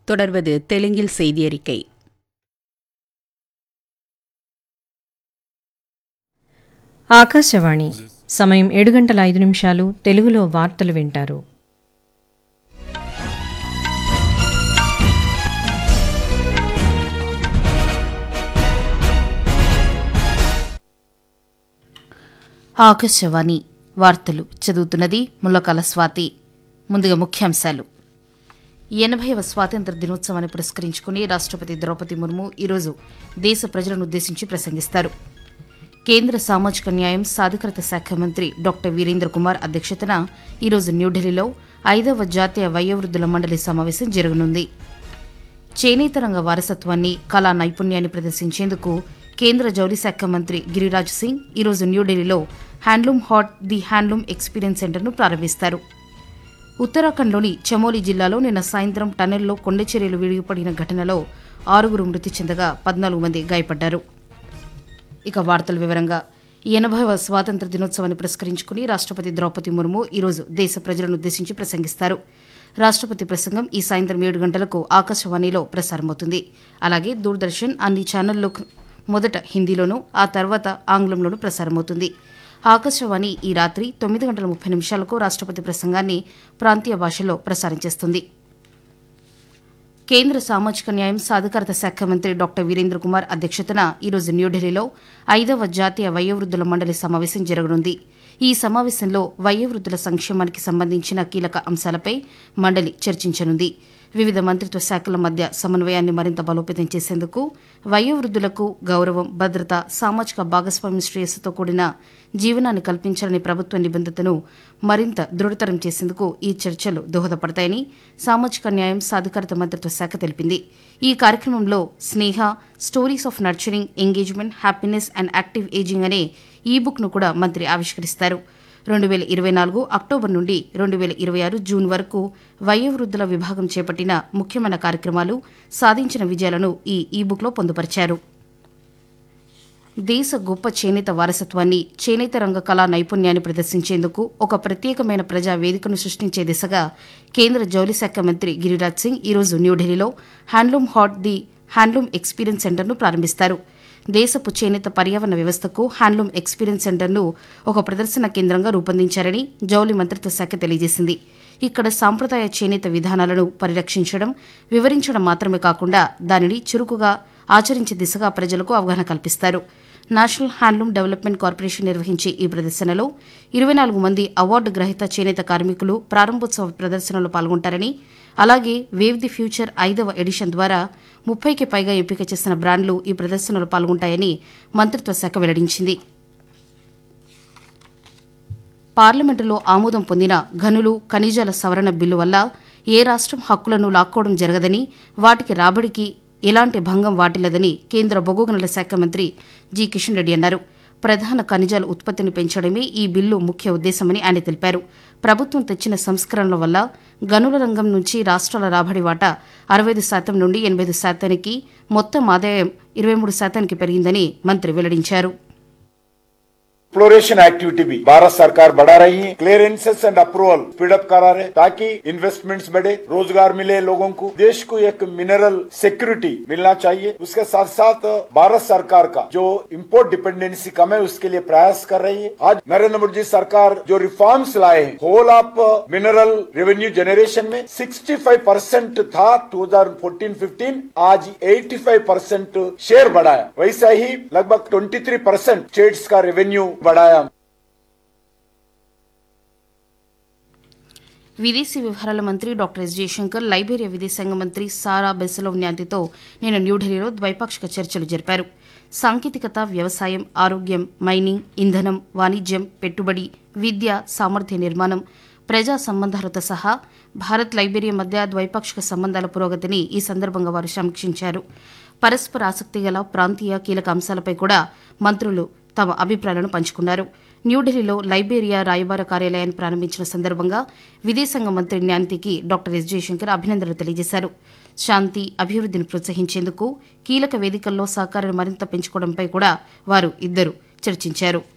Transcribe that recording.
தொடர்வது தெலுங்கில் செய்தியறிக்கை ఆకాశవాణి సమయం ఏడు గంటల ఐదు నిమిషాలు తెలుగులో వార్తలు వింటారు ఆకాశవాణి వార్తలు చదువుతున్నది ముల్లకాల స్వాతి ముందుగా ముఖ్యాంశాలు ఎనభైవ స్వాతంత్ర దినోత్సవాన్ని పురస్కరించుకుని రాష్ట్రపతి ద్రౌపది ముర్ము ఈరోజు దేశ ప్రజలను ఉద్దేశించి ప్రసంగిస్తారు కేంద్ర సామాజిక న్యాయం సాధికారత శాఖ మంత్రి డాక్టర్ వీరేంద్ర కుమార్ అధ్యక్షతన ఈరోజు న్యూఢిల్లీలో ఐదవ జాతీయ వయోవృద్ధుల మండలి సమావేశం జరగనుంది చేనేత రంగ వారసత్వాన్ని కళా నైపుణ్యాన్ని ప్రదర్శించేందుకు కేంద్ర జౌళి శాఖ మంత్రి గిరిరాజ్ సింగ్ ఈరోజు న్యూఢిల్లీలో handloom haat the handloom experience సెంటర్ను ప్రారంభిస్తారు ఉత్తరాఖండ్లోని చమోలి జిల్లాలో నిన్న సాయంత్రం టన్నెల్లో కొండచర్యలు విడిగిపడిన ఘటనలో ఆరుగురు మృతి చెందగా పద్నాలుగు మంది గాయపడ్డారు ఇక వార్తల వివరంగా ఎనభైవ స్వాతంత్ర దినోత్సవాన్ని పురస్కరించుకుని రాష్ట్రపతి ద్రౌపది ముర్ము ఈరోజు దేశ ప్రజలను ఉద్దేశించి ప్రసంగిస్తారు రాష్ట్రపతి ప్రసంగం ఈ సాయంత్రం ఏడు గంటలకు ఆకాశవాణిలో ప్రసారమవుతుంది అలాగే దూరదర్శన్ అన్ని ఛానల్లో మొదట హిందీలోనూ ఆ తర్వాత ఆంగ్లంలోనూ ప్రసారమవుతుంది ఆకాశవాణి ఈ రాత్రి తొమ్మిది గంటల ముప్పై నిమిషాలకు రాష్ట్రపతి ప్రసంగాన్ని ప్రాంతీయ భాషలో ప్రసారం చేస్తుంది కేంద్ర సామాజిక న్యాయం సాధికారత శాఖ మంత్రి డాక్టర్ వీరేంద్ర కుమార్ అధ్యక్షతన ఈరోజు న్యూఢిల్లీలో ఐదవ జాతీయ వయోవృద్ధుల మండలి సమావేశం జరగనుంది ఈ సమావేశంలో వయోవృద్ధుల సంక్షేమానికి సంబంధించిన కీలక అంశాలపై మండలి చర్చించనుంది వివిధ మంత్రిత్వ శాఖల మధ్య సమన్వయాన్ని మరింత బలోపేతం చేసేందుకు వయోవృద్ధులకు గౌరవం భద్రత సామాజిక భాగస్వామ్య శ్రేయస్సుతో కూడిన జీవనాన్ని కల్పించాలని ప్రభుత్వ నిబంధతను మరింత దృఢతరం చేసేందుకు ఈ చర్చలు దోహదపడతాయని సామాజిక న్యాయం సాధికారత మంత్రిత్వ శాఖ తెలిపింది ఈ కార్యక్రమంలో Sneha stories of nurturing engagement happiness and active ageing అనే ఈ బుక్ను కూడా మంత్రి ఆవిష్కరిస్తారు రెండు వేల ఇరవై నాలుగు అక్టోబర్ నుండి రెండు వేల ఇరవై ఆరు జూన్ వరకు వయోవృద్ధుల విభాగం చేపట్టిన ముఖ్యమైన కార్యక్రమాలు సాధించిన విజయాలను ఈ ఈ బుక్లో పొందుపరిచారు దేశ గొప్ప చేనేత వారసత్వాన్ని చేనేత రంగ కళా నైపుణ్యాన్ని ప్రదర్శించేందుకు ఒక ప్రత్యేకమైన ప్రజా వేదికను సృష్టించే దిశగా కేంద్ర జౌళి శాఖ మంత్రి గిరిరాజ్ సింగ్ ఈరోజు న్యూఢిల్లీలో handloom haat the handloom experience సెంటర్ను ప్రారంభిస్తారు దేశపు చేనేత పర్యావరణ వ్యవస్థకు హ్యాండ్లూమ్ ఎక్స్పీరియన్స్ సెంటర్ను ఒక ప్రదర్శన కేంద్రంగా రూపొందించారని జౌళి మంత్రిత్వ శాఖ తెలియజేసింది ఇక్కడ సాంప్రదాయ చేనేత విధానాలను పరిరక్షించడం వివరించడం మాత్రమే కాకుండా దానిని చురుకుగా ఆచరించే దిశగా ప్రజలకు అవగాహన కల్పిస్తారు నేషనల్ హ్యాండ్లూమ్ డెవలప్మెంట్ కార్పొరేషన్ నిర్వహించే ఈ ప్రదర్శనలో ఇరవై నాలుగు మంది అవార్డు గ్రహీత చేనేత కార్మికులు ప్రారంభోత్సవ ప్రదర్శనలో పాల్గొంటారని అలాగే వేవ్ ది ఫ్యూచర్ ఐదవ ఎడిషన్ ద్వారా ముప్పైకి పైగా ఎంపిక చేసిన బ్రాండ్లు ఈ ప్రదర్శనలో పాల్గొంటాయని మంత్రిత్వ శాఖ వెల్లడించింది పార్లమెంటులో ఆమోదం పొందిన గనులు ఖనిజాల సవరణ బిల్లు వల్ల ఏ రాష్ట్రం హక్కులను లాక్కోవడం జరగదని వాటికి రాబడికి ఎలాంటి భంగం వాటిల్లదని కేంద్ర బొగ్గు గనుల శాఖ మంత్రి జి కిషన్ రెడ్డి అన్నారు ప్రధాన ఖనిజాల ఉత్పత్తిని పెంచడమే ఈ బిల్లు ముఖ్య ఉద్దేశమని ఆయన తెలిపారు ప్రభుత్వం తెచ్చిన సంస్కరణల వల్ల గనుల రంగం నుంచి రాష్ట్రాల రాబడి వాటా అరవై ఐదు శాతం నుండి ఎనభై ఐదు శాతానికి మొత్తం ఆదాయం ఇరవై మూడు శాతానికి పెరిగిందని మంత్రి వెల్లడించారు एक्सप्लोरेशन एक्टिविटी भी भारत सरकार बढ़ा रही है क्लियरेंसेस एंड अप्रूवल स्पीडअप करा रहे ताकि इन्वेस्टमेंट्स बढ़े रोजगार मिले लोगों को देश को एक मिनरल सिक्योरिटी मिलना चाहिए उसके साथ साथ भारत सरकार का जो इंपोर्ट डिपेंडेंसी कम है उसके लिए प्रयास कर रही है आज नरेंद्र मोदी सरकार जो रिफॉर्म्स लाए हैं whole of mineral revenue generation में 65 परसेंट था 2014-15 आज 85 परसेंट शेयर बढ़ाया वैसा ही लगभग 23 परसेंट स्टेट्स का रेवेन्यू बढ़ाया విదేశీ వ్యవహారాల మంత్రి డాక్టర్ ఎస్ జయశంకర్ లైబేరియా విదేశాంగ మంత్రి సారా బెసలోవ్ న్యాంతితో నిన్న న్యూఢిల్లీలో ద్వైపాక్షిక చర్చలు జరిపారు సాంకేతికత వ్యవసాయం ఆరోగ్యం మైనింగ్ ఇంధనం వాణిజ్యం పెట్టుబడి విద్య సామర్థ్య నిర్మాణం ప్రజా సంబంధాలతో సహా భారత్ లైబేరియా మధ్య ద్వైపాక్షిక సంబంధాల పురోగతిని ఈ సందర్భంగా వారు సమీక్షించారు పరస్పర ఆసక్తి గల ప్రాంతీయ కీలక అంశాలపై కూడా మంత్రులు తమ అభిప్రాయాలను పంచుకున్నారు న్యూఢిల్లీలో లైబేరియా రాయబార కార్యాలయాన్ని ప్రారంభించిన సందర్భంగా విదేశాంగ మంత్రి న్యాంతికి డాక్టర్ ఎస్ జయశంకర్ అభినందనలు తెలియజేశారు శాంతి అభివృద్ధిని ప్రోత్సహించేందుకు కీలక వేదికల్లో సహకారాన్ని మరింత పెంచుకోవడంపై కూడా వారు ఇద్దరు చర్చించారు